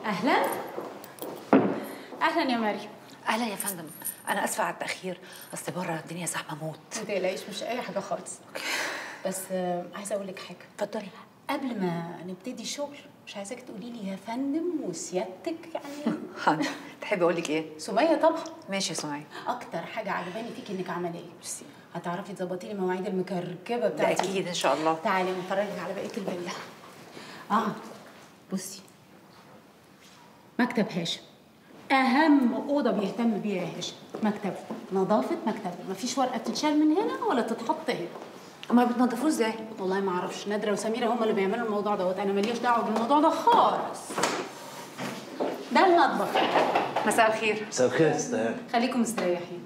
اهلا اهلا يا مريم اهلا يا فندم انا اسفه على التاخير اصل بره الدنيا زحمه موت ما تقلقيش مش اي حاجه خالص بس آه، عايزه اقول لك حاجه اتفضلي قبل ما نبتدي شغل مش عايزاك تقولي لي يا فندم وسيادتك يعني حاضر تحبي اقول لك ايه سميه طبعا ماشي يا سمية اكتر حاجه عجباني فيك انك عمليه ميرسي هتعرفي تظبطي لي مواعيد المكركبه ده بتاعتي اكيد ان شاء الله تعالي نفرجك على بقيه الفيلا اه بصي مكتب هاشم اهم اوضه بيهتم بيها يا هاشم مكتبه نظافه مكتبه مفيش ورقه تتشال من هنا ولا تتحط هنا امال بتنضفوه ازاي والله ما اعرفش نادره وسميره هم اللي بيعملوا الموضوع دوت انا ماليش دعوه بالموضوع ده خالص ده المطبخ مساء الخير مساء الخير استاذ خليكم مستريحين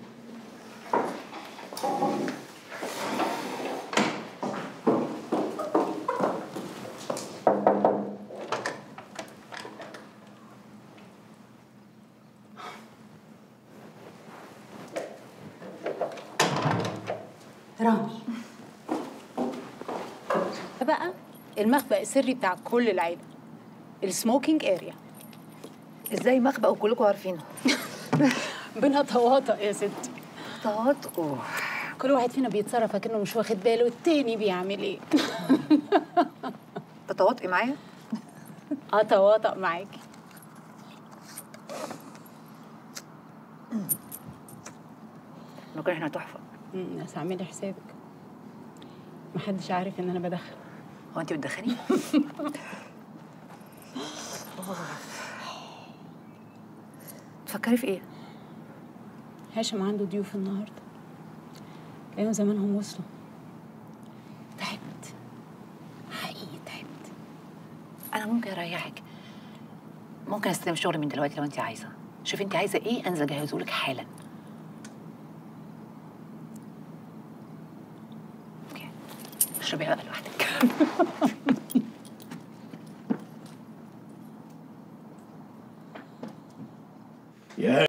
رامي ده بقى المخبأ السري بتاع كل العيلة السموكينج اريا ازاي مخبأ وكلكم عارفينه بلا تواطؤ يا ستي تواطؤ كل واحد فينا بيتصرف كأنه مش واخد باله التاني بيعمل ايه تتواطئي معايا اتواطأ معاكي ممكن احنا تحفه أمم، بس اعملي حسابك محدش عارف ان انا بدخن هو انت بتدخني تفكري في ايه هاشم عنده ضيوف النهارده تلاقيهم زمانهم وصلوا تعبت حقيقي تعبت انا ممكن اريحك ممكن استلم شغل من دلوقتي لو انت عايزه شوفي انت عايزه ايه انزل اجهزه لك حالا اوكي اشربي بقى لوحدك يا